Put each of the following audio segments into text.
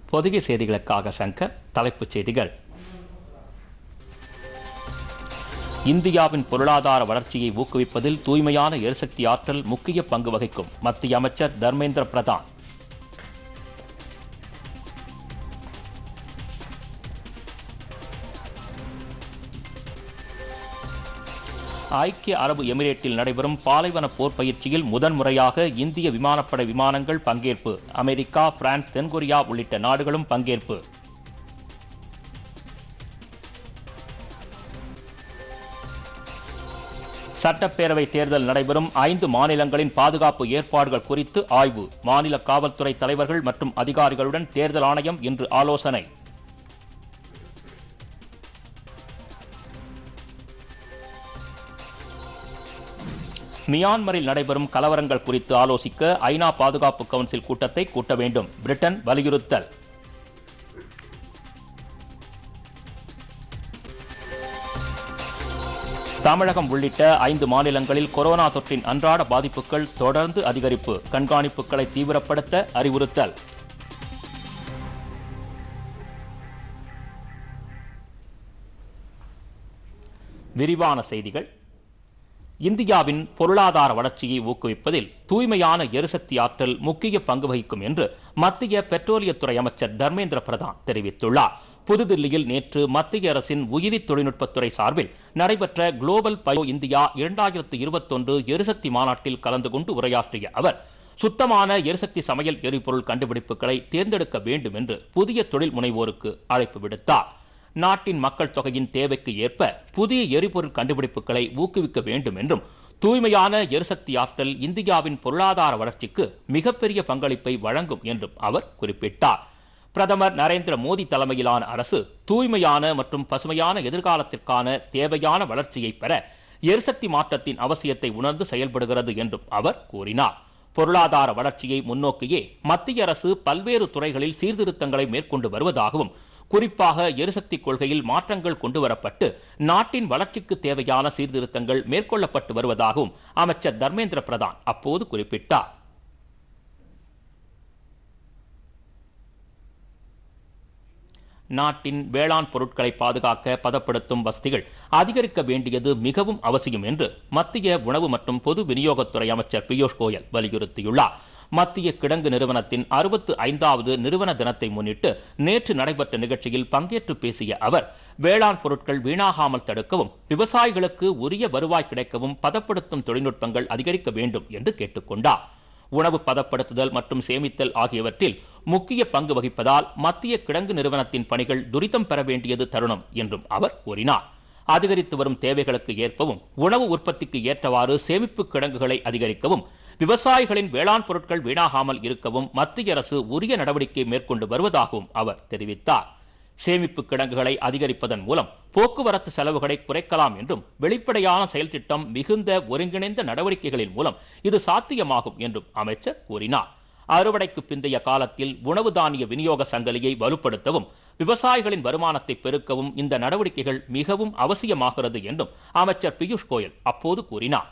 பொதிகை செய்திகளுக்காக சங்கர் தலைப்புச் செய்திகள் இந்தியாவின் பொருளாதார வளர்ச்சியை ஊக்குவிப்பதில் தூய்மையான எரிசக்தி ஆற்றல் முக்கிய பங்கு வகிக்கும் மத்திய அமைச்சர் தர்மேந்திர பிரதான் ஐக்கிய அரபு எமிரேட்டில் நடைபெறும் பாலைவன போர் பயிற்சியில் முதன்முறையாக இந்திய விமானப்படை விமானங்கள் பங்கேற்பு அமெரிக்கா பிரான்ஸ் தென்கொரியா உள்ளிட்ட நாடுகளும் பங்கேற்பு சட்டப்பேரவை தேர்தல் நடைபெறும் ஐந்து மாநிலங்களின் பாதுகாப்பு ஏற்பாடுகள் குறித்து ஆய்வு மாநில காவல்துறை தலைவர்கள் மற்றும் அதிகாரிகளுடன் தேர்தல் ஆணையம் இன்று ஆலோசனை மியான்மரில் நடைபெறும் கலவரங்கள் குறித்து ஆலோசிக்க ஐநா பாதுகாப்பு கவுன்சில் கூட்டத்தை கூட்ட வேண்டும் பிரிட்டன் வலியுறுத்தல் தமிழகம் உள்ளிட்ட ஐந்து மாநிலங்களில் கொரோனா தொற்றின் அன்றாட பாதிப்புகள் தொடர்ந்து அதிகரிப்பு கண்காணிப்புகளை தீவிரப்படுத்த அறிவுறுத்தல் விரிவான செய்திகள் இந்தியாவின் பொருளாதார வளர்ச்சியை ஊக்குவிப்பதில் தூய்மையான எரிசக்தி ஆற்றல் முக்கிய பங்கு வகிக்கும் என்று மத்திய பெட்ரோலியத்துறை அமைச்சர் தர்மேந்திர பிரதான் தெரிவித்துள்ளார் புதுதில்லியில் நேற்று மத்திய அரசின் உயிரி தொழில்நுட்பத்துறை சார்பில் நடைபெற்ற குளோபல் பயோ இந்தியா இரண்டாயிரத்து இருபத்தொன்று எரிசக்தி மாநாட்டில் கலந்து கொண்டு உரையாற்றிய அவர் சுத்தமான எரிசக்தி சமையல் எரிபொருள் கண்டுபிடிப்புகளை தேர்ந்தெடுக்க வேண்டும் என்று புதிய தொழில் முனைவோருக்கு அழைப்பு விடுத்தார் நாட்டின் மக்கள் தொகையின் தேவைக்கு ஏற்ப புதிய எரிபொருள் கண்டுபிடிப்புகளை ஊக்குவிக்க வேண்டும் என்றும் தூய்மையான எரிசக்தி ஆற்றல் இந்தியாவின் பொருளாதார வளர்ச்சிக்கு மிகப்பெரிய பங்களிப்பை வழங்கும் என்றும் அவர் குறிப்பிட்டார் பிரதமர் நரேந்திர மோடி தலைமையிலான அரசு தூய்மையான மற்றும் பசுமையான எதிர்காலத்திற்கான தேவையான வளர்ச்சியை பெற எரிசக்தி மாற்றத்தின் அவசியத்தை உணர்ந்து செயல்படுகிறது என்றும் அவர் கூறினார் பொருளாதார வளர்ச்சியை முன்னோக்கியே மத்திய அரசு பல்வேறு துறைகளில் சீர்திருத்தங்களை மேற்கொண்டு வருவதாகவும் குறிப்பாக எரிசக்தி கொள்கையில் மாற்றங்கள் கொண்டுவரப்பட்டு நாட்டின் வளர்ச்சிக்கு தேவையான சீர்திருத்தங்கள் மேற்கொள்ளப்பட்டு வருவதாகவும் அமைச்சர் தர்மேந்திர பிரதான் அப்போது குறிப்பிட்டார் நாட்டின் வேளாண் பொருட்களை பாதுகாக்க பதப்படுத்தும் வசதிகள் அதிகரிக்க வேண்டியது மிகவும் அவசியம் என்று மத்திய உணவு மற்றும் பொது விநியோகத்துறை அமைச்சர் பியூஷ் கோயல் வலியுறுத்தியுள்ளார் மத்திய கிடங்கு நிறுவனத்தின் அறுபத்து ஐந்தாவது நிறுவன தினத்தை முன்னிட்டு நேற்று நடைபெற்ற நிகழ்ச்சியில் பங்கேற்று பேசிய அவர் வேளாண் பொருட்கள் வீணாகாமல் தடுக்கவும் விவசாயிகளுக்கு உரிய வருவாய் கிடைக்கவும் பதப்படுத்தும் தொழில்நுட்பங்கள் அதிகரிக்க வேண்டும் என்று கேட்டுக்கொண்டார் உணவு பதப்படுத்துதல் மற்றும் சேமித்தல் ஆகியவற்றில் முக்கிய பங்கு வகிப்பதால் மத்திய கிடங்கு நிறுவனத்தின் பணிகள் துரிதம் பெற வேண்டியது தருணம் என்றும் அவர் கூறினார் அதிகரித்து வரும் தேவைகளுக்கு ஏற்பவும் உணவு உற்பத்திக்கு ஏற்றவாறு சேமிப்பு கிடங்குகளை அதிகரிக்கவும் விவசாயிகளின் வேளாண் பொருட்கள் வீணாகாமல் இருக்கவும் மத்திய அரசு உரிய நடவடிக்கை மேற்கொண்டு வருவதாகவும் அவர் தெரிவித்தார் சேமிப்பு கிடங்குகளை அதிகரிப்பதன் மூலம் போக்குவரத்து செலவுகளை குறைக்கலாம் என்றும் வெளிப்படையான செயல் திட்டம் மிகுந்த ஒருங்கிணைந்த நடவடிக்கைகளின் மூலம் இது சாத்தியமாகும் என்றும் அமைச்சர் கூறினார் அறுவடைக்கு பிந்தைய காலத்தில் உணவு தானிய விநியோக சங்கிலியை வலுப்படுத்தவும் விவசாயிகளின் வருமானத்தை பெருக்கவும் இந்த நடவடிக்கைகள் மிகவும் அவசியமாகிறது என்றும் அமைச்சர் பியூஷ் கோயல் அப்போது கூறினார்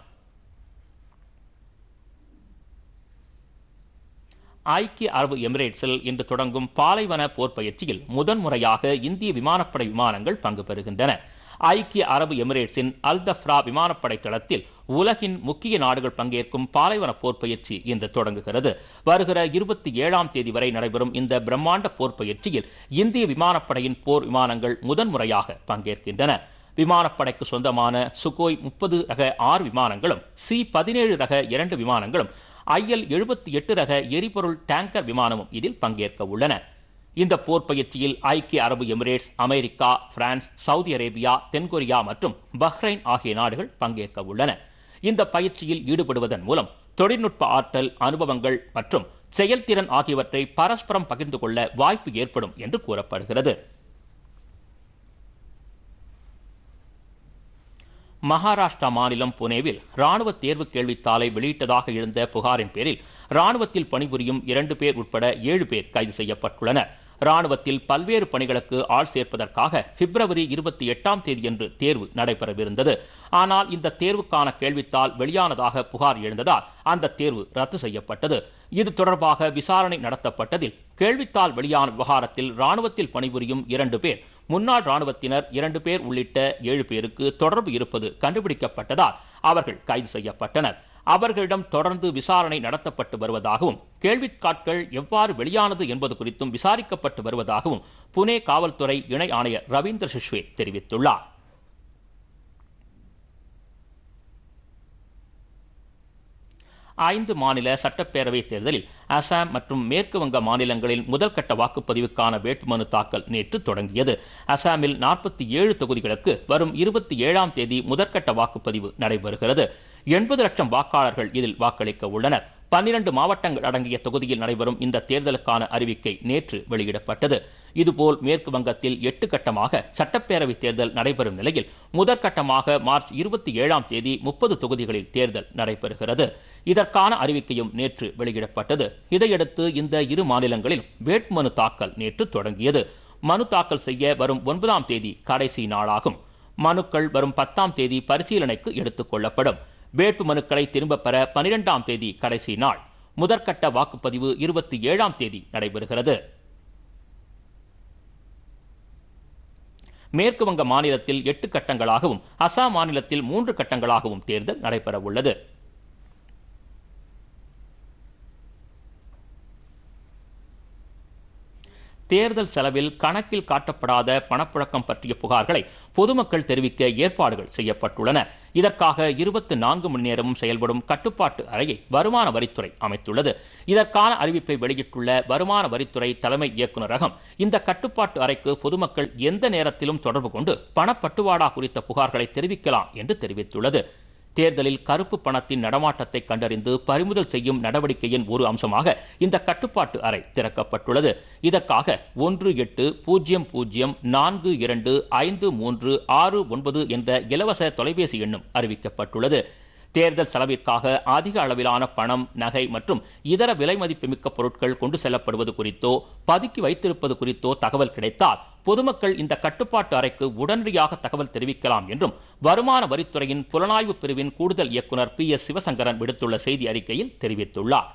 ஐக்கிய அரபு எமிரேட்ஸில் இன்று தொடங்கும் பாலைவன போர் பயிற்சியில் முதன்முறையாக இந்திய விமானப்படை விமானங்கள் பங்கு பெறுகின்றன ஐக்கிய அரபு எமிரேட்ஸின் அல்தஃப்ரா விமானப்படை தளத்தில் உலகின் முக்கிய நாடுகள் பங்கேற்கும் பாலைவன போர் பயிற்சி இன்று தொடங்குகிறது வருகிற இருபத்தி ஏழாம் தேதி வரை நடைபெறும் இந்த பிரம்மாண்ட போர் பயிற்சியில் இந்திய விமானப்படையின் போர் விமானங்கள் முதன்முறையாக பங்கேற்கின்றன விமானப்படைக்கு சொந்தமான சுகோய் முப்பது ரக ஆறு விமானங்களும் சி பதினேழு ரக இரண்டு விமானங்களும் ஐஎல் எழுபத்தி எட்டு ரக எரிபொருள் டேங்கர் விமானமும் இதில் பங்கேற்க உள்ளன இந்த போர் பயிற்சியில் ஐக்கிய அரபு Emirates America France Saudi Arabia தென்கொரியா மற்றும் பஹ்ரைன் ஆகிய நாடுகள் பங்கேற்க உள்ளன இந்த பயிற்சியில் ஈடுபடுவதன் மூலம் தொழில்நுட்ப ஆற்றல் அனுபவங்கள் மற்றும் செயல்திறன் ஆகியவற்றை பரஸ்பரம் பகிர்ந்து கொள்ள வாய்ப்பு ஏற்படும் என்று கூறப்படுகிறது மகாராஷ்டிரா மாநிலம் புனேவில் ராணுவ தேர்வு கேள்வித்தாளை வெளியிட்டதாக எழுந்த புகாரின் பேரில் ராணுவத்தில் பணிபுரியும் இரண்டு பேர் உட்பட ஏழு பேர் கைது செய்யப்பட்டுள்ளனர் ராணுவத்தில் பல்வேறு பணிகளுக்கு ஆள் சேர்ப்பதற்காக பிப்ரவரி இருபத்தி எட்டாம் தேதியன்று தேர்வு நடைபெறவிருந்தது ஆனால் இந்த தேர்வுக்கான கேள்வித்தாள் வெளியானதாக புகார் எழுந்ததால் அந்த தேர்வு ரத்து செய்யப்பட்டது இது தொடர்பாக விசாரணை நடத்தப்பட்டதில் கேள்வித்தாள் வெளியான விவகாரத்தில் ராணுவத்தில் பணிபுரியும் இரண்டு பேர் முன்னாள் ராணுவத்தினர் இரண்டு பேர் உள்ளிட்ட ஏழு பேருக்கு தொடர்பு இருப்பது கண்டுபிடிக்கப்பட்டதால் அவர்கள் கைது செய்யப்பட்டனர் அவர்களிடம் தொடர்ந்து விசாரணை நடத்தப்பட்டு வருவதாகவும் கேள்வித்தாட்கள் எவ்வாறு வெளியானது என்பது குறித்தும் விசாரிக்கப்பட்டு வருவதாகவும் புனே காவல்துறை இணை ஆணையர் ரவீந்திர சிஷ்வே தெரிவித்துள்ளார் ஐந்து மாநில சட்டப்பேரவை தேர்தலில் அசாம் மற்றும் மேற்கு வங்க மாநிலங்களில் முதல்கட்ட வாக்குப்பதிவுக்கான வேட்புமனு தாக்கல் நேற்று தொடங்கியது அசாமில் நாற்பத்தி ஏழு தொகுதிகளுக்கு வரும் இருபத்தி ஏழாம் தேதி முதற்கட்ட வாக்குப்பதிவு நடைபெறுகிறது எண்பது லட்சம் வாக்காளர்கள் இதில் வாக்களிக்க உள்ளனர் பன்னிரண்டு மாவட்டங்கள் அடங்கிய தொகுதியில் நடைபெறும் இந்த தேர்தலுக்கான அறிவிக்கை நேற்று வெளியிடப்பட்டது இதுபோல் மேற்கு வங்கத்தில் எட்டு கட்டமாக சட்டப்பேரவை தேர்தல் நடைபெறும் நிலையில் முதற்கட்டமாக மார்ச் இருபத்தி ஏழாம் தேதி முப்பது தொகுதிகளில் தேர்தல் நடைபெறுகிறது இதற்கான அறிவிக்கையும் நேற்று வெளியிடப்பட்டது இதையடுத்து இந்த இரு மாநிலங்களில் வேட்புமனு தாக்கல் நேற்று தொடங்கியது மனு தாக்கல் செய்ய வரும் ஒன்பதாம் தேதி கடைசி நாளாகும் மனுக்கள் வரும் பத்தாம் தேதி பரிசீலனைக்கு எடுத்துக் கொள்ளப்படும் வேட்பு மனுக்களை திரும்பப் பெற பனிரெண்டாம் தேதி கடைசி நாள் முதற்கட்ட வாக்குப்பதிவு இருபத்தி ஏழாம் தேதி நடைபெறுகிறது மேற்கு வங்க மாநிலத்தில் எட்டு கட்டங்களாகவும் அசாம் மாநிலத்தில் மூன்று கட்டங்களாகவும் தேர்தல் நடைபெற உள்ளது தேர்தல் செலவில் கணக்கில் காட்டப்படாத பணப்புழக்கம் பற்றிய புகார்களை பொதுமக்கள் தெரிவிக்க ஏற்பாடுகள் செய்யப்பட்டுள்ளன இதற்காக இருபத்தி நான்கு மணி நேரமும் செயல்படும் கட்டுப்பாட்டு அறையை வருமான வரித்துறை அமைத்துள்ளது இதற்கான அறிவிப்பை வெளியிட்டுள்ள வருமான வரித்துறை தலைமை இயக்குநரகம் இந்த கட்டுப்பாட்டு அறைக்கு பொதுமக்கள் எந்த நேரத்திலும் தொடர்பு கொண்டு பணப்பட்டுவாடா குறித்த புகார்களை தெரிவிக்கலாம் என்று தெரிவித்துள்ளது தேர்தலில் கருப்பு பணத்தின் நடமாட்டத்தை கண்டறிந்து பறிமுதல் செய்யும் நடவடிக்கையின் ஒரு அம்சமாக இந்த கட்டுப்பாட்டு அறை திறக்கப்பட்டுள்ளது இதற்காக ஒன்று எட்டு பூஜ்ஜியம் பூஜ்ஜியம் நான்கு இரண்டு ஐந்து மூன்று ஆறு ஒன்பது என்ற இலவச தொலைபேசி எண்ணும் அறிவிக்கப்பட்டுள்ளது தேர்தல் செலவிற்காக அதிக அளவிலான பணம் நகை மற்றும் இதர விலை மதிப்புமிக்க பொருட்கள் கொண்டு செல்லப்படுவது குறித்தோ பதுக்கி வைத்திருப்பது குறித்தோ தகவல் கிடைத்தால் பொதுமக்கள் இந்த கட்டுப்பாட்டு அறைக்கு உடனடியாக தகவல் தெரிவிக்கலாம் என்றும் வருமான வரித்துறையின் புலனாய்வு பிரிவின் கூடுதல் இயக்குனர் பி எஸ் சிவசங்கரன் விடுத்துள்ள செய்தி அறிக்கையில் தெரிவித்துள்ளார்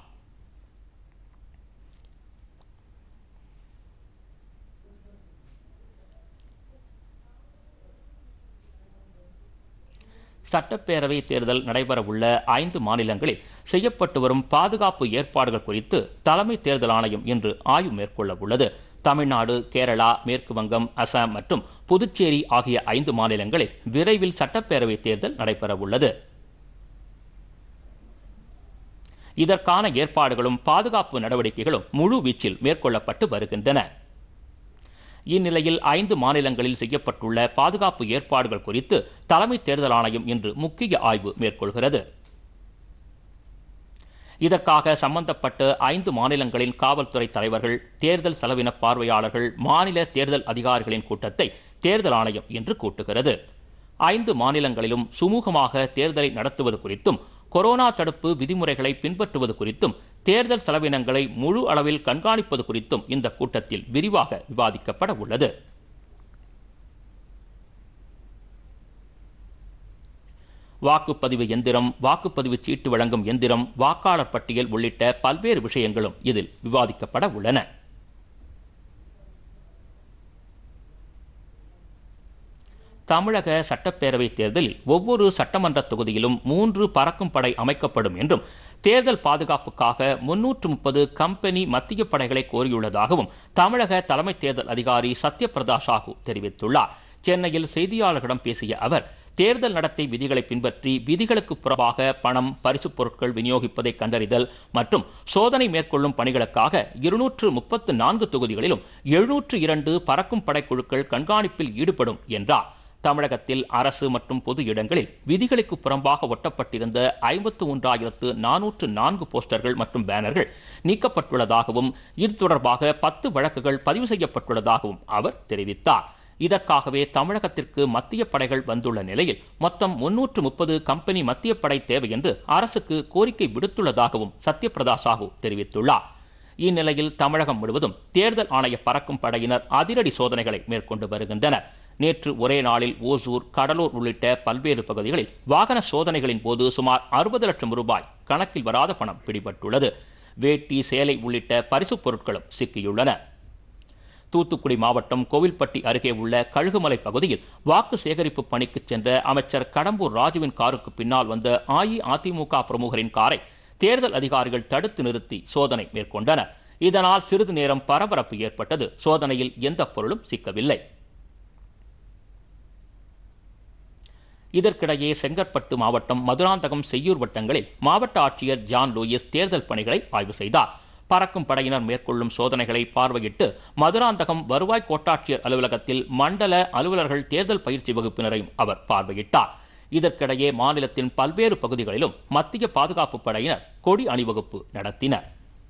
சட்டப்பேரவை தேர்தல் நடைபெறவுள்ள ஐந்து மாநிலங்களில் செய்யப்பட்டு வரும் பாதுகாப்பு ஏற்பாடுகள் குறித்து தலைமை தேர்தல் ஆணையம் இன்று ஆய்வு மேற்கொள்ள உள்ளது தமிழ்நாடு கேரளா மேற்கு வங்கம் அசாம் மற்றும் புதுச்சேரி ஆகிய ஐந்து மாநிலங்களில் விரைவில் சட்டப்பேரவை தேர்தல் நடைபெறவுள்ளது இதற்கான ஏற்பாடுகளும் பாதுகாப்பு நடவடிக்கைகளும் முழு வீச்சில் மேற்கொள்ளப்பட்டு வருகின்றன இந்நிலையில் ஐந்து மாநிலங்களில் செய்யப்பட்டுள்ள பாதுகாப்பு ஏற்பாடுகள் குறித்து தலைமை தேர்தல் ஆணையம் இன்று முக்கிய ஆய்வு மேற்கொள்கிறது இதற்காக சம்பந்தப்பட்ட ஐந்து மாநிலங்களின் காவல்துறை தலைவர்கள் தேர்தல் செலவின பார்வையாளர்கள் மாநில தேர்தல் அதிகாரிகளின் கூட்டத்தை தேர்தல் ஆணையம் இன்று கூட்டுகிறது ஐந்து மாநிலங்களிலும் சுமூகமாக தேர்தலை நடத்துவது குறித்தும் கொரோனா தடுப்பு விதிமுறைகளை பின்பற்றுவது குறித்தும் தேர்தல் செலவினங்களை முழு அளவில் கண்காணிப்பது குறித்தும் இந்த கூட்டத்தில் விரிவாக விவாதிக்கப்பட உள்ளது வாக்குப்பதிவு எந்திரம் வாக்குப்பதிவு சீட்டு வழங்கும் எந்திரம் வாக்காளர் பட்டியல் உள்ளிட்ட பல்வேறு விஷயங்களும் இதில் விவாதிக்கப்பட உள்ளன தமிழக சட்டப்பேரவை தேர்தலில் ஒவ்வொரு சட்டமன்ற தொகுதியிலும் மூன்று பறக்கும் படை அமைக்கப்படும் என்றும் தேர்தல் பாதுகாப்புக்காக முன்னூற்று முப்பது கம்பெனி மத்திய படைகளை கோரியுள்ளதாகவும் தமிழக தலைமை தேர்தல் அதிகாரி சத்யபிரதா சாஹூ தெரிவித்துள்ளார் சென்னையில் செய்தியாளர்களிடம் பேசிய அவர் தேர்தல் நடத்தை விதிகளை பின்பற்றி விதிகளுக்கு புறம்பாக பணம் பரிசுப் பொருட்கள் விநியோகிப்பதை கண்டறிதல் மற்றும் சோதனை மேற்கொள்ளும் பணிகளுக்காக இருநூற்று முப்பத்து நான்கு தொகுதிகளிலும் எழுநூற்று இரண்டு பறக்கும் படைக்குழுக்கள் கண்காணிப்பில் ஈடுபடும் என்றார் தமிழகத்தில் அரசு மற்றும் பொது இடங்களில் விதிகளுக்கு புறம்பாக ஒட்டப்பட்டிருந்த ஐம்பத்து ஒன்றாயிரத்து நானூற்று நான்கு போஸ்டர்கள் மற்றும் பேனர்கள் நீக்கப்பட்டுள்ளதாகவும் இது தொடர்பாக பத்து வழக்குகள் பதிவு செய்யப்பட்டுள்ளதாகவும் அவர் தெரிவித்தார் இதற்காகவே தமிழகத்திற்கு மத்திய படைகள் வந்துள்ள நிலையில் மொத்தம் முன்னூற்று முப்பது கம்பெனி மத்திய படை தேவை என்று அரசுக்கு கோரிக்கை விடுத்துள்ளதாகவும் சத்யபிரதா சாஹூ தெரிவித்துள்ளார் இந்நிலையில் தமிழகம் முழுவதும் தேர்தல் ஆணைய பறக்கும் படையினர் அதிரடி சோதனைகளை மேற்கொண்டு வருகின்றனர் நேற்று ஒரே நாளில் ஓசூர் கடலூர் உள்ளிட்ட பல்வேறு பகுதிகளில் வாகன சோதனைகளின் போது சுமார் அறுபது லட்சம் ரூபாய் கணக்கில் வராத பணம் பிடிபட்டுள்ளது வேட்டி சேலை உள்ளிட்ட பரிசுப் பொருட்களும் சிக்கியுள்ளன தூத்துக்குடி மாவட்டம் கோவில்பட்டி அருகே உள்ள கழுகுமலை பகுதியில் வாக்கு சேகரிப்பு பணிக்கு சென்ற அமைச்சர் கடம்பூர் ராஜுவின் காருக்கு பின்னால் வந்த அஇஅதிமுக பிரமுகரின் காரை தேர்தல் அதிகாரிகள் தடுத்து நிறுத்தி சோதனை மேற்கொண்டனர் இதனால் சிறிது நேரம் பரபரப்பு ஏற்பட்டது சோதனையில் எந்த பொருளும் சிக்கவில்லை இதற்கிடையே செங்கற்பட்டு மாவட்டம் மதுராந்தகம் செய்யூர் வட்டங்களில் மாவட்ட ஆட்சியர் ஜான் லூயிஸ் தேர்தல் பணிகளை ஆய்வு செய்தார் பறக்கும் படையினர் மேற்கொள்ளும் சோதனைகளை பார்வையிட்டு மதுராந்தகம் வருவாய் கோட்டாட்சியர் அலுவலகத்தில் மண்டல அலுவலர்கள் தேர்தல் பயிற்சி வகுப்பினரையும் அவர் பார்வையிட்டார் இதற்கிடையே மாநிலத்தின் பல்வேறு பகுதிகளிலும் மத்திய பாதுகாப்பு படையினர் கொடி அணிவகுப்பு நடத்தினர்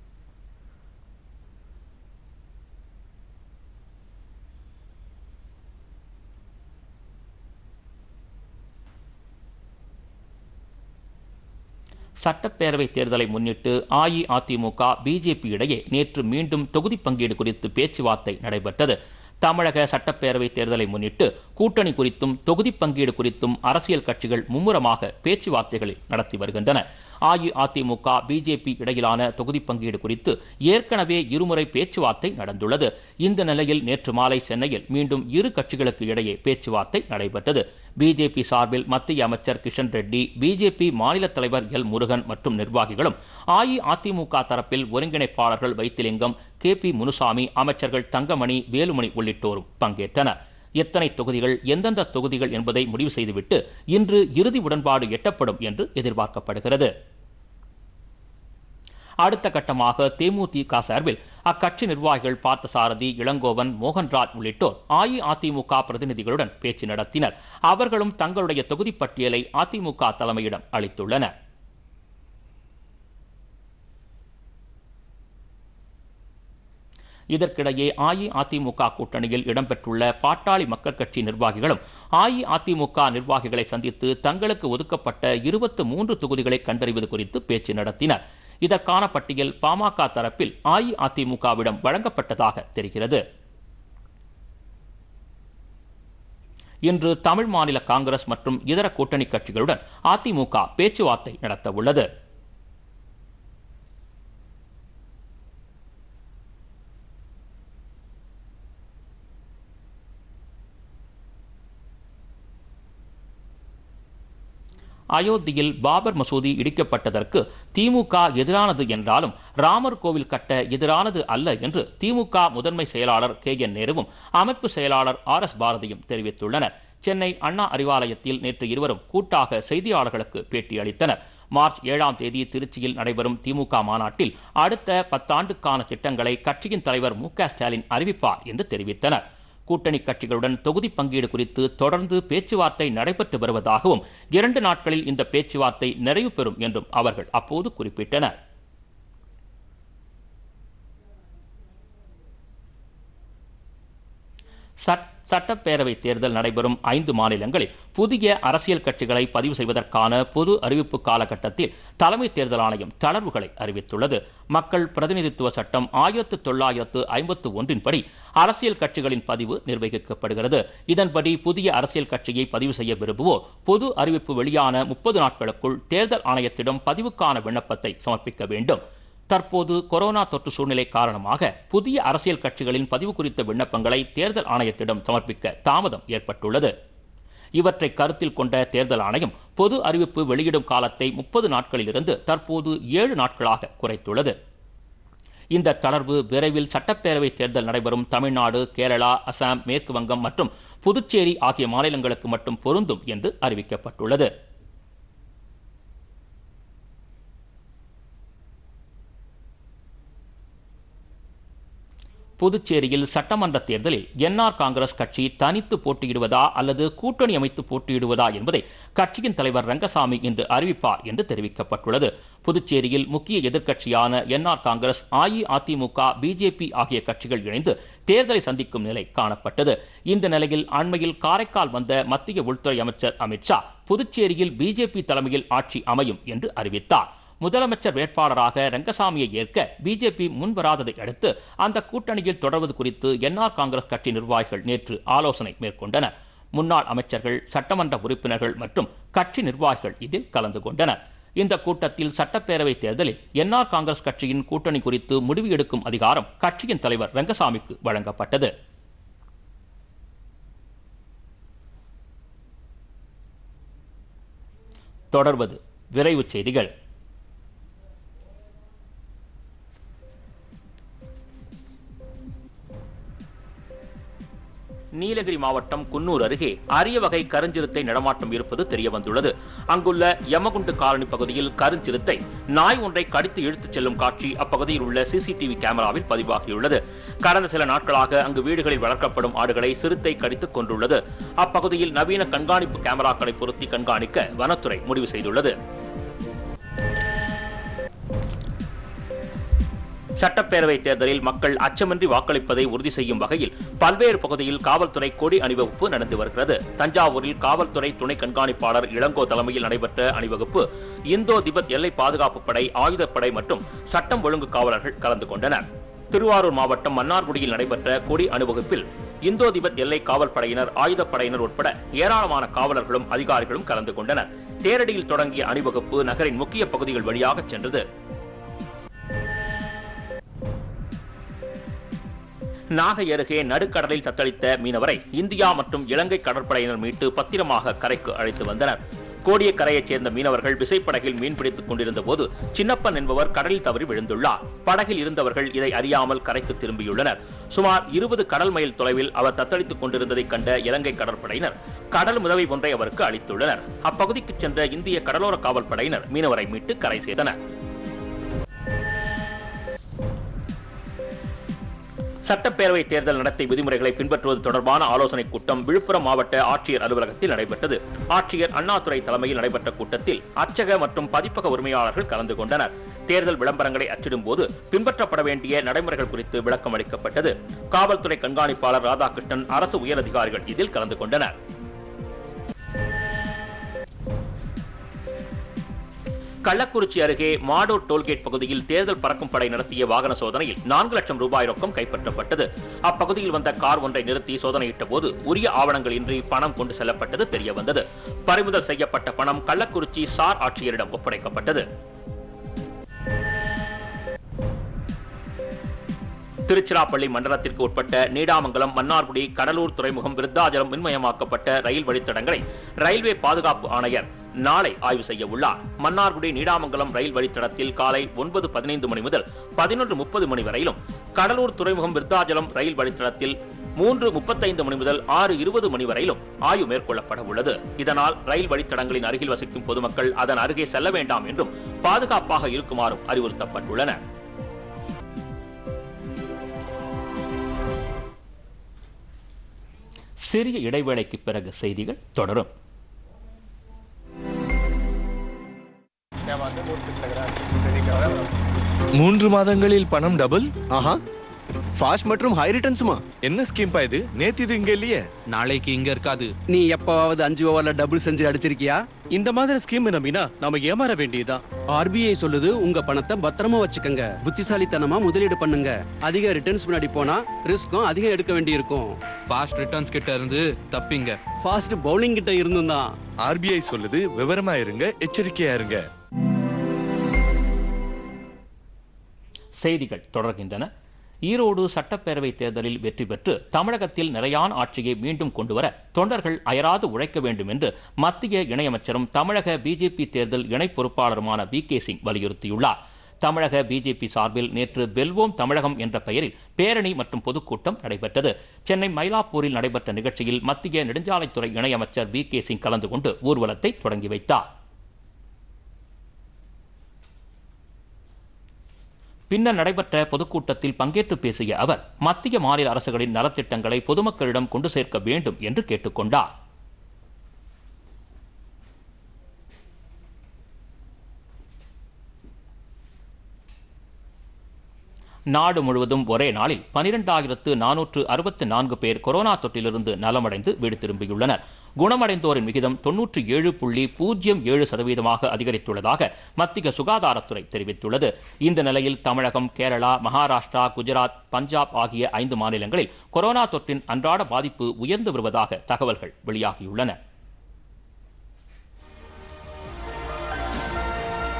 சட்டப்பேரவை தேர்தலை முன்னிட்டு அஇஅதிமுக பிஜேபி இடையே நேற்று மீண்டும் தொகுதி பங்கீடு குறித்து பேச்சுவார்த்தை நடைபெற்றது தமிழக சட்டப்பேரவை தேர்தலை முன்னிட்டு கூட்டணி குறித்தும் தொகுதி பங்கீடு குறித்தும் அரசியல் கட்சிகள் மும்முரமாக பேச்சுவார்த்தைகளை நடத்தி வருகின்றன அஇஅதிமுக பிஜேபி இடையிலான தொகுதி பங்கீடு குறித்து ஏற்கனவே இருமுறை பேச்சுவார்த்தை நடந்துள்ளது இந்த நிலையில் நேற்று மாலை சென்னையில் மீண்டும் இரு கட்சிகளுக்கு இடையே பேச்சுவார்த்தை நடைபெற்றது பிஜேபி சார்பில் மத்திய அமைச்சர் கிஷன் ரெட்டி பிஜேபி மாநில தலைவர் எல் முருகன் மற்றும் நிர்வாகிகளும் அஇஅதிமுக தரப்பில் ஒருங்கிணைப்பாளர்கள் வைத்திலிங்கம் கே பி முனுசாமி அமைச்சர்கள் தங்கமணி வேலுமணி உள்ளிட்டோரும் பங்கேற்றனர் எத்தனை தொகுதிகள் எந்தெந்த தொகுதிகள் என்பதை முடிவு செய்துவிட்டு இன்று இறுதி உடன்பாடு எட்டப்படும் என்று எதிர்பார்க்கப்படுகிறது அடுத்த கட்டமாக தேமுதிக சார்பில் அக்கட்சி நிர்வாகிகள் பார்த்தசாரதி இளங்கோவன் மோகன்ராஜ் உள்ளிட்டோர் அஇஅதிமுக பிரதிநிதிகளுடன் பேச்சு நடத்தினர் அவர்களும் தங்களுடைய தொகுதி பட்டியலை அதிமுக தலைமையிடம் அளித்துள்ளனர் இதற்கிடையே அஇஅதிமுக கூட்டணியில் இடம்பெற்றுள்ள பாட்டாளி மக்கள் கட்சி நிர்வாகிகளும் அஇஅதிமுக நிர்வாகிகளை சந்தித்து தங்களுக்கு ஒதுக்கப்பட்ட இருபத்து மூன்று தொகுதிகளை கண்டறிவது குறித்து பேச்சு நடத்தினர் இதற்கான பட்டியல் பாமக தரப்பில் அஇஅதிமுகவிடம் வழங்கப்பட்டதாக தெரிகிறது இன்று தமிழ் மாநில காங்கிரஸ் மற்றும் இதர கூட்டணி கட்சிகளுடன் அதிமுக பேச்சுவார்த்தை நடத்த உள்ளது அயோத்தியில் பாபர் மசூதி இடிக்கப்பட்டதற்கு திமுக எதிரானது என்றாலும் ராமர் கோவில் கட்ட எதிரானது அல்ல என்று திமுக முதன்மை செயலாளர் கே என் நேருவும் அமைப்பு செயலாளர் ஆர் எஸ் பாரதியும் தெரிவித்துள்ளனர் சென்னை அண்ணா அறிவாலயத்தில் நேற்று இருவரும் கூட்டாக செய்தியாளர்களுக்கு பேட்டி அளித்தனர் மார்ச் ஏழாம் தேதி திருச்சியில் நடைபெறும் திமுக மாநாட்டில் அடுத்த பத்தாண்டுக்கான திட்டங்களை கட்சியின் தலைவர் மு க ஸ்டாலின் அறிவிப்பார் என்று தெரிவித்தனர் கூட்டணி கட்சிகளுடன் தொகுதி பங்கீடு குறித்து தொடர்ந்து பேச்சுவார்த்தை நடைபெற்று வருவதாகவும் இரண்டு நாட்களில் இந்த பேச்சுவார்த்தை நிறைவு பெறும் என்றும் அவர்கள் அப்போது குறிப்பிட்டனர் சட் சட்டப்பேரவை தேர்தல் நடைபெறும் ஐந்து மாநிலங்களில் புதிய அரசியல் கட்சிகளை பதிவு செய்வதற்கான பொது அறிவிப்பு காலகட்டத்தில் தலைமை தேர்தல் ஆணையம் தளர்வுகளை அறிவித்துள்ளது மக்கள் பிரதிநிதித்துவ சட்டம் ஆயிரத்து தொள்ளாயிரத்து ஐம்பத்து ஒன்றின் படி அரசியல் கட்சிகளின் பதிவு நிர்வகிக்கப்படுகிறது இதன்படி புதிய அரசியல் கட்சியை பதிவு செய்ய விரும்புவோர் பொது அறிவிப்பு வெளியான முப்பது நாட்களுக்குள் தேர்தல் ஆணையத்திடம் பதிவுக்கான விண்ணப்பத்தை சமர்ப்பிக்க வேண்டும் தற்போது கொரோனா தொற்று சூழ்நிலை காரணமாக புதிய அரசியல் கட்சிகளின் பதிவு குறித்த விண்ணப்பங்களை தேர்தல் ஆணையத்திடம் சமர்ப்பிக்க தாமதம் ஏற்பட்டுள்ளது இவற்றை கருத்தில் கொண்ட தேர்தல் ஆணையம் பொது அறிவிப்பு வெளியிடும் காலத்தை முப்பது நாட்களிலிருந்து தற்போது ஏழு நாட்களாக குறைத்துள்ளது இந்த தளர்வு விரைவில் சட்டப்பேரவை தேர்தல் நடைபெறும் தமிழ்நாடு கேரளா அசாம் மேற்கு வங்கம் மற்றும் புதுச்சேரி ஆகிய மாநிலங்களுக்கு மட்டும் பொருந்தும் என்று அறிவிக்கப்பட்டுள்ளது புதுச்சேரியில் சட்டமன்ற தேர்தலில் என்ஆர் காங்கிரஸ் கட்சி தனித்து போட்டியிடுவதா அல்லது கூட்டணி அமைத்து போட்டியிடுவதா என்பதை கட்சியின் தலைவர் ரங்கசாமி இன்று அறிவிப்பார் என்று தெரிவிக்கப்பட்டுள்ளது புதுச்சேரியில் முக்கிய எதிர்க்கட்சியான என்ஆர் காங்கிரஸ் அஇஅதிமுக பிஜேபி ஆகிய கட்சிகள் இணைந்து தேர்தலை சந்திக்கும் நிலை காணப்பட்டது இந்த நிலையில் அண்மையில் காரைக்கால் வந்த மத்திய உள்துறை அமைச்சர் அமித்ஷா புதுச்சேரியில் பிஜேபி தலைமையில் ஆட்சி அமையும் என்று அறிவித்தார் முதலமைச்சர் வேட்பாளராக ரங்கசாமியை ஏற்க பிஜேபி முன்வராததை அடுத்து அந்த கூட்டணியில் தொடர்வது குறித்து என்ஆர் காங்கிரஸ் கட்சி நிர்வாகிகள் நேற்று ஆலோசனை மேற்கொண்டனர் முன்னாள் அமைச்சர்கள் சட்டமன்ற உறுப்பினர்கள் மற்றும் கட்சி நிர்வாகிகள் இதில் கலந்து கொண்டனர் இந்த கூட்டத்தில் சட்டப்பேரவை தேர்தலில் என்ஆர் காங்கிரஸ் கட்சியின் கூட்டணி குறித்து முடிவு எடுக்கும் அதிகாரம் கட்சியின் தலைவர் ரங்கசாமிக்கு வழங்கப்பட்டது தொடர்வது விரைவுச் செய்திகள் நீலகிரி மாவட்டம் குன்னூர் அருகே அரிய வகை கருஞ்சிறுத்தை நடமாட்டம் இருப்பது தெரியவந்துள்ளது அங்குள்ள யமகுண்டு காலனி பகுதியில் கருஞ்சிறுத்தை நாய் ஒன்றை கடித்து இழுத்துச் செல்லும் காட்சி அப்பகுதியில் உள்ள சிசிடிவி கேமராவில் பதிவாகியுள்ளது கடந்த சில நாட்களாக அங்கு வீடுகளில் வளர்க்கப்படும் ஆடுகளை சிறுத்தை கடித்துக் கொண்டுள்ளது அப்பகுதியில் நவீன கண்காணிப்பு கேமராக்களை பொருத்தி கண்காணிக்க வனத்துறை முடிவு செய்துள்ளது சட்டப்பேரவை தேர்தலில் மக்கள் அச்சமின்றி வாக்களிப்பதை உறுதி செய்யும் வகையில் பல்வேறு பகுதியில் காவல்துறை கொடி அணிவகுப்பு நடந்து வருகிறது தஞ்சாவூரில் காவல்துறை துணை கண்காணிப்பாளர் இளங்கோ தலைமையில் நடைபெற்ற அணிவகுப்பு இந்தோ திபெத் எல்லை பாதுகாப்பு படை ஆயுதப்படை மற்றும் சட்டம் ஒழுங்கு காவலர்கள் கலந்து கொண்டனர் திருவாரூர் மாவட்டம் மன்னார்குடியில் நடைபெற்ற கொடி அணிவகுப்பில் இந்தோ திபெத் எல்லை காவல் படையினர் ஆயுதப்படையினர் உட்பட ஏராளமான காவலர்களும் அதிகாரிகளும் கலந்து கொண்டனர் தேரடியில் தொடங்கிய அணிவகுப்பு நகரின் முக்கிய பகுதிகள் வழியாக சென்றது நாகை அருகே நடுக்கடலில் தத்தளித்த மீனவரை இந்தியா மற்றும் இலங்கை கடற்படையினர் மீட்டு பத்திரமாக கரைக்கு அழைத்து வந்தனர் கோடியக்கரையைச் சேர்ந்த மீனவர்கள் விசைப்படகில் மீன்பிடித்துக் கொண்டிருந்த போது சின்னப்பன் என்பவர் கடலில் தவறி விழுந்துள்ளார் படகில் இருந்தவர்கள் இதை அறியாமல் கரைக்கு திரும்பியுள்ளனர் சுமார் இருபது கடல் மைல் தொலைவில் அவர் தத்தளித்துக் கொண்டிருந்ததைக் கண்ட இலங்கை கடற்படையினர் கடல் உதவி ஒன்றை அவருக்கு அளித்துள்ளனர் அப்பகுதிக்கு சென்ற இந்திய கடலோர காவல் படையினர் மீனவரை மீட்டு கரை செய்தனர் சட்டப்பேரவை தேர்தல் நடத்தை விதிமுறைகளை பின்பற்றுவது தொடர்பான ஆலோசனைக் கூட்டம் விழுப்புரம் மாவட்ட ஆட்சியர் அலுவலகத்தில் நடைபெற்றது ஆட்சியர் அண்ணாதுரை தலைமையில் நடைபெற்ற கூட்டத்தில் அச்சக மற்றும் பதிப்பக உரிமையாளர்கள் கலந்து கொண்டனர் தேர்தல் விளம்பரங்களை அச்சிடும் போது பின்பற்றப்பட வேண்டிய நடைமுறைகள் குறித்து விளக்கம் அளிக்கப்பட்டது காவல்துறை கண்காணிப்பாளர் ராதாகிருஷ்ணன் அரசு உயரதிகாரிகள் இதில் கலந்து கொண்டனர் கள்ளக்குறிச்சி அருகே மாடூர் டோல்கேட் பகுதியில் தேர்தல் பறக்கும் படை நடத்திய வாகன சோதனையில் நான்கு லட்சம் ரூபாய் ரொக்கம் கைப்பற்றப்பட்டது அப்பகுதியில் வந்த கார் ஒன்றை நிறுத்தி சோதனையிட்ட போது உரிய ஆவணங்கள் இன்றி பணம் கொண்டு செல்லப்பட்டது தெரிய வந்தது பறிமுதல் செய்யப்பட்ட பணம் கள்ளக்குறிச்சி சார் ஆட்சியரிடம் ஒப்படைக்கப்பட்டது திருச்சிராப்பள்ளி மண்டலத்திற்கு உட்பட்ட நீடாமங்கலம் மன்னார்குடி கடலூர் துறைமுகம் விருத்தாச்சலம் மின்மயமாக்கப்பட்ட ரயில் வழித்தடங்களை ரயில்வே பாதுகாப்பு ஆணையர் நாளை ஆய்வு செய்ய உள்ளார் மன்னார்குடி நீடாமங்கலம் ரயில் வழித்தடத்தில் காலை ஒன்பது பதினைந்து மணி முதல் பதினொன்று முப்பது மணி வரையிலும் கடலூர் துறைமுகம் விருத்தாச்சலம் ரயில் வழித்தடத்தில் மூன்று முப்பத்தைந்து மணி முதல் ஆறு இருபது மணி வரையிலும் ஆய்வு மேற்கொள்ளப்பட உள்ளது இதனால் ரயில் வழித்தடங்களின் அருகில் வசிக்கும் பொதுமக்கள் அதன் அருகே செல்ல வேண்டாம் என்றும் பாதுகாப்பாக இருக்குமாறும் அறிவுறுத்தப்பட்டுள்ளனர் சிறிய இடைவேளைக்கு பிறகு செய்திகள் தொடரும் மூன்று மாதங்களில் பணம் டபுள் ஆஹா ஃபாஸ்ட் மற்றும் ஹை ரிட்டர்ன்ஸுமா என்ன ஸ்கீம் பா இது நேத்து இது இங்க இல்லையே நாளைக்கு இங்க இருக்காது நீ எப்பவாவது அஞ்சு ஓவர்ல டபுள் செஞ்சு அடிச்சிருக்கியா இந்த மாதிரி ஸ்கீம் நம்பினா நாம ஏமாற வேண்டியதுதான் ஆர்பிஐ சொல்லுது உங்க பணத்தை பத்திரமா வச்சுக்கோங்க புத்திசாலித்தனமா முதலீடு பண்ணுங்க அதிக ரிட்டர்ன்ஸ் முன்னாடி போனா ரிஸ்க்கும் அதிகம் எடுக்க வேண்டியிருக்கும் ஃபாஸ்ட் ரிட்டர்ன்ஸ் கிட்ட இருந்து தப்பிங்க ஃபாஸ்ட் பவுலிங் கிட்ட இருந்தும் தான் ஆர்பிஐ சொல்லுது விவரமா இருங்க எச்சரிக்கையா இருங்க செய்திகள் தொடர்கின்றன ஈரோடு சட்டப்பேரவை தேர்தலில் வெற்றி பெற்று தமிழகத்தில் நிலையான ஆட்சியை மீண்டும் கொண்டுவர தொண்டர்கள் அயராது உழைக்க வேண்டும் என்று மத்திய இணையமைச்சரும் தமிழக பிஜேபி தேர்தல் இணை பொறுப்பாளருமான வி கே சிங் வலியுறுத்தியுள்ளார் தமிழக பிஜேபி சார்பில் நேற்று வெல்வோம் தமிழகம் என்ற பெயரில் பேரணி மற்றும் பொதுக்கூட்டம் நடைபெற்றது சென்னை மயிலாப்பூரில் நடைபெற்ற நிகழ்ச்சியில் மத்திய நெடுஞ்சாலைத்துறை இணையமைச்சர் வி கே சிங் கலந்து கொண்டு ஊர்வலத்தை தொடங்கி வைத்தார் பின்னர் நடைபெற்ற பொதுக்கூட்டத்தில் பங்கேற்று பேசிய அவர் மத்திய மாநில அரசுகளின் நலத்திட்டங்களை பொதுமக்களிடம் கொண்டு சேர்க்க வேண்டும் என்று கேட்டுக்கொண்டார் நாடு முழுவதும் ஒரே நாளில் பனிரெண்டாயிரத்து நானூற்று அறுபத்து நான்கு பேர் கொரோனா தொற்றிலிருந்து நலமடைந்து வீடு திரும்பியுள்ளனர் குணமடைந்தோரின் விகிதம் தொன்னூற்றி ஏழு புள்ளி பூஜ்ஜியம் ஏழு சதவீதமாக அதிகரித்துள்ளதாக மத்திய சுகாதாரத்துறை தெரிவித்துள்ளது இந்த நிலையில் தமிழகம் கேரளா மகாராஷ்டிரா குஜராத் பஞ்சாப் ஆகிய ஐந்து மாநிலங்களில் கொரோனா தொற்றின் அன்றாட பாதிப்பு உயர்ந்து வருவதாக தகவல்கள் வெளியாகியுள்ளன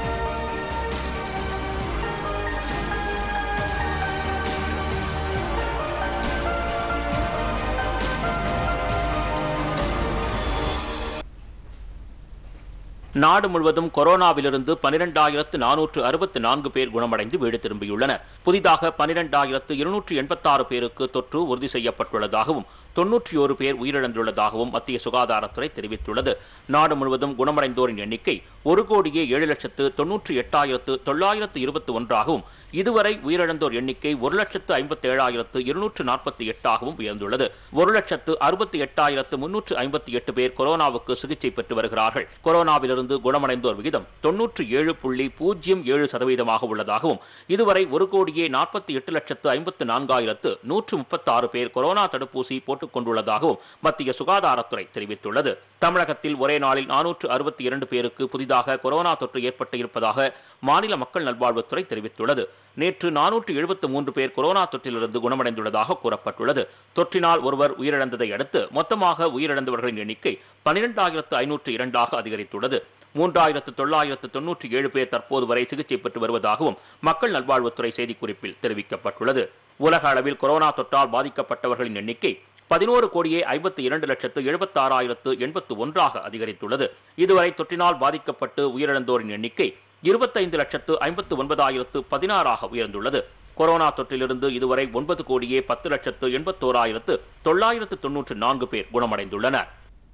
நாடு முழுவதும் கொரோனாவிலிருந்து பனிரெண்டாயிரத்து நானூற்று அறுபத்து நான்கு பேர் குணமடைந்து வீடு திரும்பியுள்ளனர் புதிதாக பனிரெண்டாயிரத்து இருநூற்று எண்பத்தாறு பேருக்கு தொற்று உறுதி செய்யப்பட்டுள்ளதாகவும் தொன்னூற்றி ஒரு பேர் உயிரிழந்துள்ளதாகவும் மத்திய சுகாதாரத்துறை தெரிவித்துள்ளது நாடு முழுவதும் குணமடைந்தோரின் எண்ணிக்கை ஒரு கோடியே ஏழு லட்சத்து தொன்னூற்றி எட்டாயிரத்து தொள்ளாயிரத்து இருபத்தி ஒன்றாகவும் இதுவரை உயிரிழந்தோர் எண்ணிக்கை ஒரு லட்சத்து ஐம்பத்தி ஏழாயிரத்து இருநூற்று நாற்பத்தி எட்டாகவும் உயர்ந்துள்ளது ஒரு லட்சத்து அறுபத்தி எட்டாயிரத்து முன்னூற்று ஐம்பத்தி எட்டு பேர் கொரோனாவுக்கு சிகிச்சை பெற்று வருகிறார்கள் கொரோனாவிலிருந்து குணமடைந்தோர் விகிதம் தொன்னூற்றி ஏழு புள்ளி பூஜ்ஜியம் ஏழு சதவீதமாக உள்ளதாகவும் இதுவரை ஒரு கோடியே நாற்பத்தி எட்டு லட்சத்து ஐம்பத்து நான்காயிரத்து நூற்று முப்பத்தாறு பேர் கொரோனா தடுப்பூசி போட்டுக் கொண்டுள்ளதாகவும் மத்திய சுகாதாரத்துறை தெரிவித்துள்ளது தமிழகத்தில் ஒரே நாளில் நானூற்று அறுபத்தி இரண்டு பேருக்கு புதிதாக கொரோனா தொற்று ஏற்பட்டு இருப்பதாக மாநில மக்கள் நல்வாழ்வுத்துறை தெரிவித்துள்ளது நேற்று நானூற்று எழுபத்து மூன்று பேர் கொரோனா தொற்றிலிருந்து குணமடைந்துள்ளதாக கூறப்பட்டுள்ளது தொற்றினால் ஒருவர் உயிரிழந்ததை அடுத்து மொத்தமாக உயிரிழந்தவர்களின் எண்ணிக்கை பனிரெண்டாயிரத்து ஐநூற்று இரண்டாக அதிகரித்துள்ளது மூன்றாயிரத்து தொள்ளாயிரத்து தொன்னூற்றி ஏழு பேர் தற்போது வரை சிகிச்சை பெற்று வருவதாகவும் மக்கள் நல்வாழ்வுத்துறை செய்திக்குறிப்பில் தெரிவிக்கப்பட்டுள்ளது உலக அளவில் கொரோனா தொற்றால் பாதிக்கப்பட்டவர்களின் எண்ணிக்கை பதினோரு கோடியே ஐம்பத்தி இரண்டு லட்சத்து எழுபத்தாறாயிரத்து எண்பத்து ஒன்றாக அதிகரித்துள்ளது இதுவரை தொற்றினால் பாதிக்கப்பட்டு உயிரிழந்தோரின் எண்ணிக்கை இருபத்தைந்து லட்சத்து ஐம்பத்து ஒன்பதாயிரத்து பதினாறாக உயர்ந்துள்ளது கொரோனா தொற்றிலிருந்து இதுவரை ஒன்பது கோடியே பத்து லட்சத்து எண்பத்தோராயிரத்து தொள்ளாயிரத்து தொன்னூற்று நான்கு பேர் குணமடைந்துள்ளனர்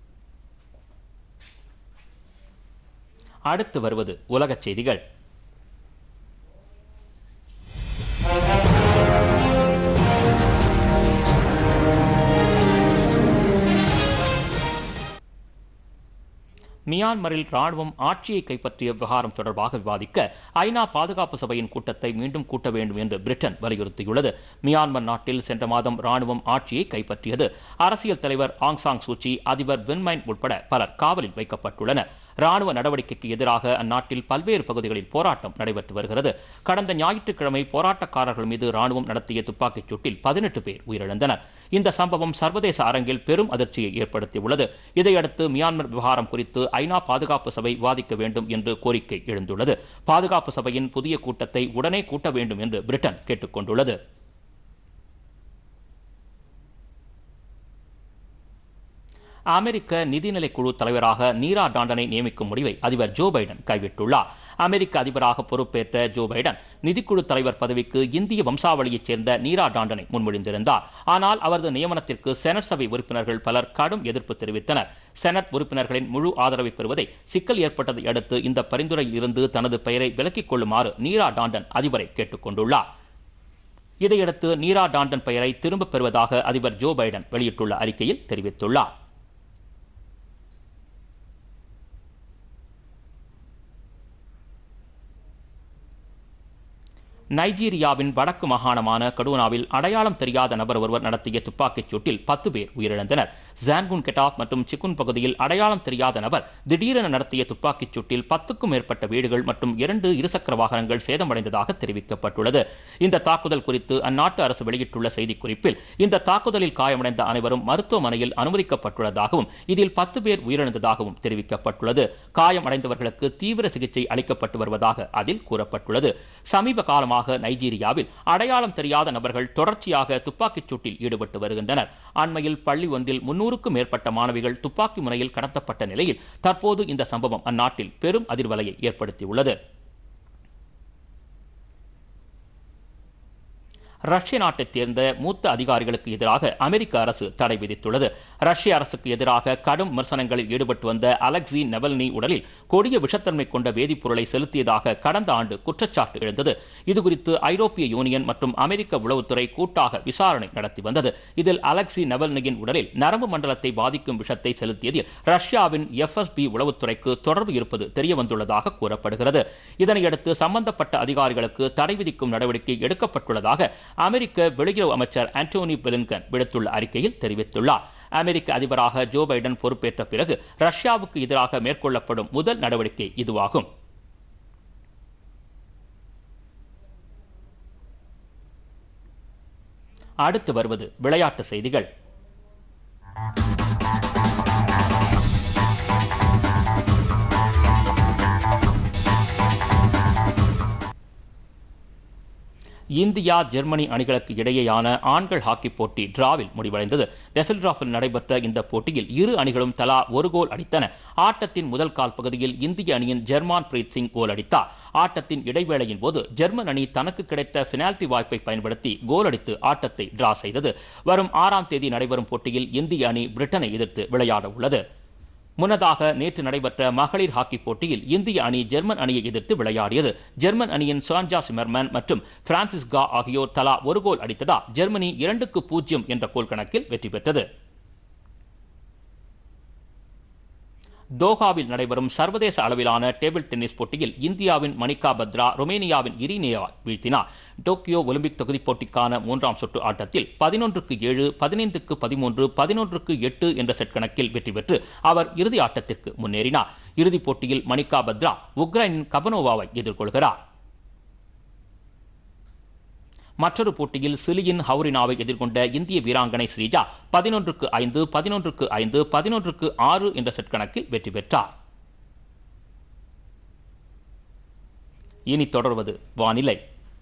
அடுத்து வருவது உலகச் செய்திகள் மியான்மரில் ராணுவம் ஆட்சியை கைப்பற்றிய விவகாரம் தொடர்பாக விவாதிக்க ஐநா பாதுகாப்பு சபையின் கூட்டத்தை மீண்டும் கூட்ட வேண்டும் என்று பிரிட்டன் வலியுறுத்தியுள்ளது மியான்மர் நாட்டில் சென்ற மாதம் ராணுவம் ஆட்சியை கைப்பற்றியது அரசியல் தலைவர் ஆங் சாங் சூச்சி அதிபர் வின்மைன் உட்பட பலர் காவலில் வைக்கப்பட்டுள்ளனர் ராணுவ நடவடிக்கைக்கு எதிராக அந்நாட்டில் பல்வேறு பகுதிகளில் போராட்டம் நடைபெற்று வருகிறது கடந்த ஞாயிற்றுக்கிழமை போராட்டக்காரர்கள் மீது ராணுவம் நடத்திய துப்பாக்கிச் சூட்டில் பதினெட்டு பேர் உயிரிழந்தனர் இந்த சம்பவம் சர்வதேச அரங்கில் பெரும் அதிர்ச்சியை ஏற்படுத்தியுள்ளது இதையடுத்து மியான்மர் விவகாரம் குறித்து ஐநா பாதுகாப்பு சபை விவாதிக்க வேண்டும் என்று கோரிக்கை எழுந்துள்ளது பாதுகாப்பு சபையின் புதிய கூட்டத்தை உடனே கூட்ட வேண்டும் என்று பிரிட்டன் கேட்டுக்கொண்டுள்ளது அமெரிக்க நிதிநிலை குழு தலைவராக நீரா டாண்டனை நியமிக்கும் முடிவை அதிபர் ஜோ பைடன் கைவிட்டுள்ளார் அமெரிக்க அதிபராக பொறுப்பேற்ற ஜோ பைடன் நிதிக்குழு தலைவர் பதவிக்கு இந்திய வம்சாவளியைச் சேர்ந்த நீரா டாண்டனை முன்மொழிந்திருந்தார் ஆனால் அவரது நியமனத்திற்கு செனட் சபை உறுப்பினர்கள் பலர் கடும் எதிர்ப்பு தெரிவித்தனர் செனட் உறுப்பினர்களின் முழு ஆதரவை பெறுவதை சிக்கல் ஏற்பட்டதை அடுத்து இந்த பரிந்துரையில் இருந்து தனது பெயரை விலக்கிக் கொள்ளுமாறு நீரா டாண்டன் அதிபரை கேட்டுக்கொண்டுள்ளார் இதையடுத்து நீரா டாண்டன் பெயரை திரும்பப் பெறுவதாக அதிபர் ஜோ பைடன் வெளியிட்டுள்ள அறிக்கையில் தெரிவித்துள்ளார் நைஜீரியாவின் வடக்கு மாகாணமான கடூனாவில் அடையாளம் தெரியாத நபர் ஒருவர் நடத்திய துப்பாக்கிச் சூட்டில் பத்து பேர் உயிரிழந்தனர் ஜான்குன் கெட்டாப் மற்றும் சிக்குன் பகுதியில் அடையாளம் தெரியாத நபர் திடீரென நடத்திய துப்பாக்கிச் சூட்டில் பத்துக்கும் மேற்பட்ட வீடுகள் மற்றும் இரண்டு இருசக்கர வாகனங்கள் சேதமடைந்ததாக தெரிவிக்கப்பட்டுள்ளது இந்த தாக்குதல் குறித்து அந்நாட்டு அரசு வெளியிட்டுள்ள செய்திக்குறிப்பில் இந்த தாக்குதலில் காயமடைந்த அனைவரும் மருத்துவமனையில் அனுமதிக்கப்பட்டுள்ளதாகவும் இதில் பத்து பேர் உயிரிழந்ததாகவும் தெரிவிக்கப்பட்டுள்ளது காயமடைந்தவர்களுக்கு தீவிர சிகிச்சை அளிக்கப்பட்டு வருவதாக அதில் கூறப்பட்டுள்ளது சமீப காலமாக நைஜீரியாவில் அடையாளம் தெரியாத நபர்கள் தொடர்ச்சியாக துப்பாக்கிச் சூட்டில் ஈடுபட்டு வருகின்றனர் அண்மையில் பள்ளி ஒன்றில் முன்னூறுக்கும் மேற்பட்ட மாணவிகள் துப்பாக்கி முனையில் கடத்தப்பட்ட நிலையில் தற்போது இந்த சம்பவம் அந்நாட்டில் பெரும் அதிர்வலையை ஏற்படுத்தியுள்ளது ரஷ்ய நாட்டைச் சேர்ந்த மூத்த அதிகாரிகளுக்கு எதிராக அமெரிக்க அரசு தடை விதித்துள்ளது ரஷ்ய அரசுக்கு எதிராக கடும் விமர்சனங்களில் ஈடுபட்டு வந்த அலெக்சி நெவல்னி உடலில் கொடிய விஷத்தன்மை கொண்ட வேதிப்பொருளை செலுத்தியதாக கடந்த ஆண்டு குற்றச்சாட்டு எழுந்தது இதுகுறித்து ஐரோப்பிய யூனியன் மற்றும் அமெரிக்க உளவுத்துறை கூட்டாக விசாரணை நடத்தி வந்தது இதில் அலெக்சி நெவல்னியின் உடலில் நரம்பு மண்டலத்தை பாதிக்கும் விஷத்தை செலுத்தியதில் ரஷ்யாவின் எஃப்எஸ்பி உளவுத்துறைக்கு தொடர்பு இருப்பது தெரியவந்துள்ளதாக கூறப்படுகிறது இதனையடுத்து சம்பந்தப்பட்ட அதிகாரிகளுக்கு தடை விதிக்கும் நடவடிக்கை எடுக்கப்பட்டுள்ளதாக அமெரிக்க வெளியுறவு அமைச்சர் ஆண்டோனி பிலின்கன் விடுத்துள்ள அறிக்கையில் தெரிவித்துள்ளார் அமெரிக்க அதிபராக ஜோ பைடன் பொறுப்பேற்ற பிறகு ரஷ்யாவுக்கு எதிராக மேற்கொள்ளப்படும் முதல் நடவடிக்கை இதுவாகும் அடுத்து வருவது விளையாட்டு செய்திகள் இந்தியா ஜெர்மனி அணிகளுக்கு இடையேயான ஆண்கள் ஹாக்கி போட்டி டிராவில் முடிவடைந்தது டெசல்ட்ராஃபில் நடைபெற்ற இந்த போட்டியில் இரு அணிகளும் தலா ஒரு கோல் அடித்தன ஆட்டத்தின் முதல் கால் பகுதியில் இந்திய அணியின் ஜெர்மான் பிரீத் சிங் கோல் அடித்தார் ஆட்டத்தின் இடைவேளையின் போது ஜெர்மன் அணி தனக்கு கிடைத்த பெனால்டி வாய்ப்பை பயன்படுத்தி கோல் அடித்து ஆட்டத்தை டிரா செய்தது வரும் ஆறாம் தேதி நடைபெறும் போட்டியில் இந்திய அணி பிரிட்டனை எதிர்த்து விளையாட உள்ளது முன்னதாக நேற்று நடைபெற்ற மகளிர் ஹாக்கி போட்டியில் இந்திய அணி ஜெர்மன் அணியை எதிர்த்து விளையாடியது ஜெர்மன் அணியின் சான்ஜா சிமர்மேன் மற்றும் பிரான்சிஸ் கா ஆகியோர் தலா ஒரு கோல் அடித்ததால் ஜெர்மனி இரண்டுக்கு பூஜ்ஜியம் என்ற கோல் கணக்கில் வெற்றி பெற்றது தோஹாவில் நடைபெறும் சர்வதேச அளவிலான டேபிள் டென்னிஸ் போட்டியில் இந்தியாவின் மணிகா பத்ரா ரொமேனியாவின் இரினேயா வீழ்த்தினார் டோக்கியோ ஒலிம்பிக் தொகுதிப் போட்டிக்கான மூன்றாம் சுற்று ஆட்டத்தில் பதினொன்றுக்கு ஏழு பதினைந்துக்கு பதிமூன்று பதினொன்றுக்கு எட்டு என்ற செட் கணக்கில் வெற்றி பெற்று அவர் இறுதி ஆட்டத்திற்கு முன்னேறினார் இறுதிப் போட்டியில் மணிகா பத்ரா உக்ரைனின் கபனோவாவை எதிர்கொள்கிறார் மற்றொரு போட்டியில் சிலியின் ஹவுரினாவை எதிர்கொண்ட இந்திய வீராங்கனை ஸ்ரீஜா பதினொன்றுக்கு ஐந்து பதினொன்றுக்கு ஐந்து பதினொன்றுக்கு ஆறு என்ற செட் கணக்கில் வெற்றி பெற்றார் இனி தொடர்வது வானிலை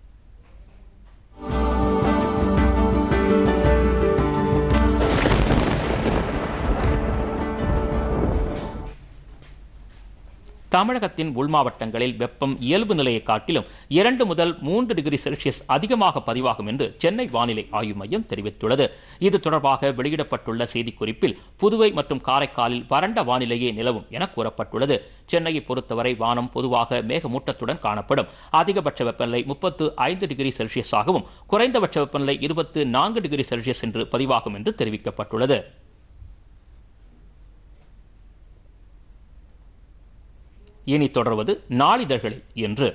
தமிழகத்தின் உள் மாவட்டங்களில் வெப்பம் இயல்பு நிலையை காட்டிலும் இரண்டு முதல் மூன்று டிகிரி செல்சியஸ் அதிகமாக பதிவாகும் என்று சென்னை வானிலை ஆய்வு மையம் தெரிவித்துள்ளது இது தொடர்பாக வெளியிடப்பட்டுள்ள செய்திக்குறிப்பில் புதுவை மற்றும் காரைக்காலில் வறண்ட வானிலையே நிலவும் என கூறப்பட்டுள்ளது சென்னையை பொறுத்தவரை வானம் பொதுவாக மேகமூட்டத்துடன் காணப்படும் அதிகபட்ச வெப்பநிலை முப்பத்து ஐந்து டிகிரி செல்சியஸாகவும் குறைந்தபட்ச வெப்பநிலை இருபத்து நான்கு டிகிரி செல்சியஸ் என்று பதிவாகும் என்று தெரிவிக்கப்பட்டுள்ளது இனி தொடர்வது நாளிதழ்களில் என்று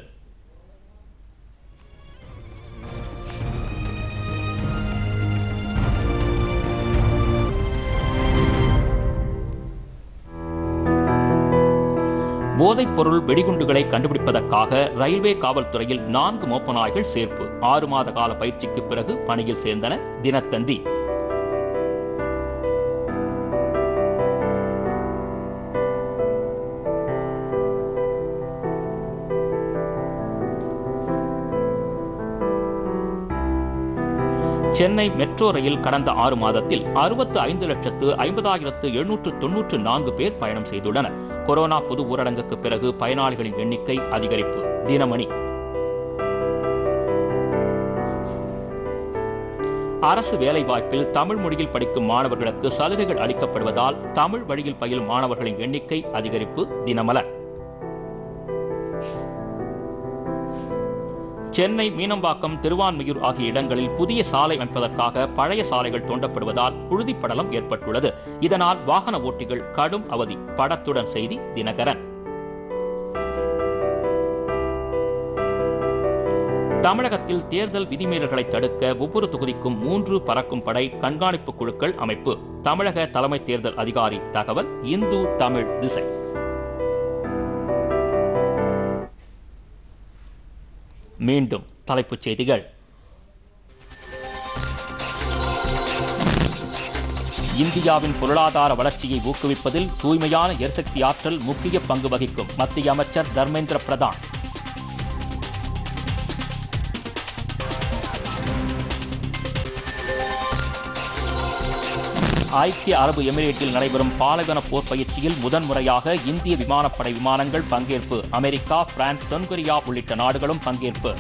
போதைப் பொருள் வெடிகுண்டுகளை கண்டுபிடிப்பதற்காக ரயில்வே காவல்துறையில் நான்கு மோப்ப நாய்கள் சேர்ப்பு ஆறு மாத கால பயிற்சிக்கு பிறகு பணியில் சேர்ந்தன தினத்தந்தி சென்னை மெட்ரோ ரயில் கடந்த ஆறு மாதத்தில் அறுபத்து ஐந்து லட்சத்து ஐம்பதாயிரத்து எழுநூற்று தொன்னூற்று நான்கு பேர் பயணம் செய்துள்ளனர் கொரோனா பொது ஊரடங்குக்கு பிறகு பயனாளிகளின் எண்ணிக்கை அதிகரிப்பு தினமணி அரசு வேலைவாய்ப்பில் தமிழ் மொழியில் படிக்கும் மாணவர்களுக்கு சலுகைகள் அளிக்கப்படுவதால் தமிழ் வழியில் பயிலும் மாணவர்களின் எண்ணிக்கை அதிகரிப்பு தினமலர் சென்னை மீனம்பாக்கம் திருவான்மியூர் ஆகிய இடங்களில் புதிய சாலை அமைப்பதற்காக பழைய சாலைகள் தோண்டப்படுவதால் புழுதிப்படலம் ஏற்பட்டுள்ளது இதனால் வாகன ஓட்டிகள் கடும் அவதி படத்துடன் செய்தி தினகரன் தமிழகத்தில் தேர்தல் விதிமீறல்களை தடுக்க ஒவ்வொரு தொகுதிக்கும் மூன்று பறக்கும் படை கண்காணிப்பு குழுக்கள் அமைப்பு தமிழக தலைமை தேர்தல் அதிகாரி தகவல் இந்து தமிழ் திசை மீண்டும் தலைப்புச் செய்திகள் இந்தியாவின் பொருளாதார வளர்ச்சியை ஊக்குவிப்பதில் தூய்மையான எரிசக்தி ஆற்றல் முக்கிய பங்கு வகிக்கும் மத்திய அமைச்சர் தர்மேந்திர பிரதான் ஐக்கிய அரபு எமிரேட்டில் நடைபெறும் பாலைவன போர் பயிற்சியில் முதன்முறையாக இந்திய விமானப்படை விமானங்கள் பங்கேற்பு அமெரிக்கா பிரான்ஸ் தென்கொரியா உள்ளிட்ட நாடுகளும் பங்கேற்பு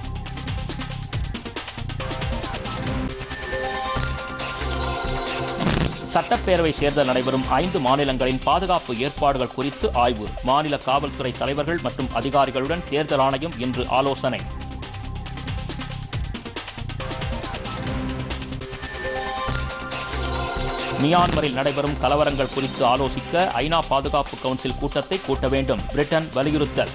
சட்டப்பேரவை தேர்தல் நடைபெறும் ஐந்து மாநிலங்களின் பாதுகாப்பு ஏற்பாடுகள் குறித்து ஆய்வு மாநில காவல்துறை தலைவர்கள் மற்றும் அதிகாரிகளுடன் தேர்தல் ஆணையம் இன்று ஆலோசனை மியான்மரில் நடைபெறும் கலவரங்கள் குறித்து ஆலோசிக்க ஐநா பாதுகாப்பு கவுன்சில் கூட்டத்தை கூட்ட வேண்டும் பிரிட்டன் வலியுறுத்தல்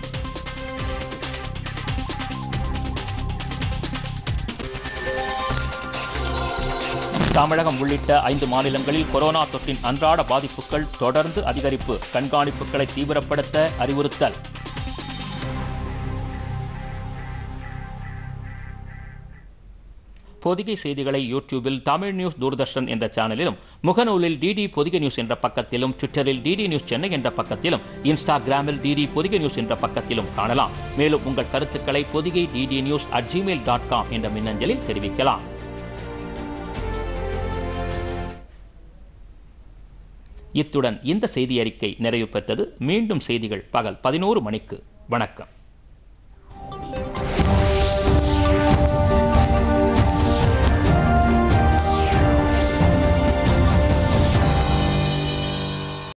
தமிழகம் உள்ளிட்ட ஐந்து மாநிலங்களில் கொரோனா தொற்றின் அன்றாட பாதிப்புகள் தொடர்ந்து அதிகரிப்பு கண்காணிப்புகளை தீவிரப்படுத்த அறிவுறுத்தல் பொதிகை செய்திகளை யூடியூபில் தமிழ் நியூஸ் தூர்தர்ஷன் என்ற சேனலிலும் முகநூலில் டிடி பொதிகை நியூஸ் என்ற பக்கத்திலும் ட்விட்டரில் டிடி நியூஸ் சென்னை என்ற பக்கத்திலும் இன்ஸ்டாகிராமில் டிடி பொதிகை நியூஸ் என்ற பக்கத்திலும் காணலாம் மேலும் உங்கள் கருத்துக்களை Podhigai DD news at gmail dot com என்ற மின்னஞ்சலில் தெரிவிக்கலாம் இத்துடன் இந்த செய்தி அறிக்கை நிறைவு பெற்றது மீண்டும் செய்திகள் பகல் பதினோரு மணிக்கு வணக்கம்